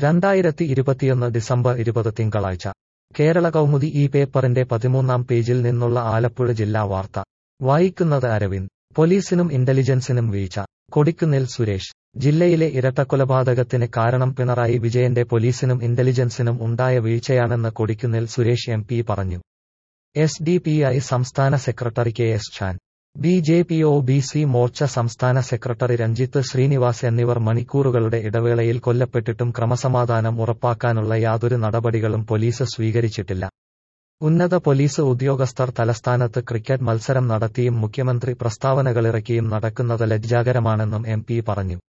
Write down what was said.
രണ്ടായിരത്തി ഇരുപത്തിയൊന്ന് ഡിസംബർ ഇരുപത് തിങ്കളാഴ്ച കേരള കൗമുദി ഈ പേപ്പറിന്റെ പതിമൂന്നാം പേജിൽ നിന്നുള്ള ആലപ്പുഴ ജില്ലാ വാർത്ത വായിക്കുന്നത് അരവിന്ദ് പോലീസിനും ഇന്റലിജൻസിനും വീഴ്ച കൊടിക്കുന്നിൽ സുരേഷ് ജില്ലയിലെ ഇരട്ടക്കൊലപാതകത്തിന് കാരണം പിണറായി വിജയന്റെ പോലീസിനും ഇന്റലിജൻസിനും ഉണ്ടായ വീഴ്ചയാണെന്ന് കൊടിക്കുന്നിൽ സുരേഷ് എം പി പറഞ്ഞു എസ് ഡി പി ഐ സംസ്ഥാന സെക്രട്ടറി K S Shan B J P O B C Morcha സംസ്ഥാന സെക്രട്ടറി രഞ്ജിത്ത് ശ്രീനിവാസ് എന്നിവർ മണിക്കൂറുകളുടെ ഇടവേളയിൽ കൊല്ലപ്പെട്ടിട്ടും ക്രമസമാധാനം ഉറപ്പാക്കാനുള്ള യാതൊരു നടപടികളും പോലീസ് സ്വീകരിച്ചിട്ടില്ല ഉന്നത പോലീസ് ഉദ്യോഗസ്ഥർ തലസ്ഥാനത്ത് ക്രിക്കറ്റ് മത്സരം നടത്തിയും മുഖ്യമന്ത്രി പ്രസ്താവനകളിറക്കിയും നടക്കുന്നത് ലജ്ജാകരമാണെന്നും എം പി പറഞ്ഞു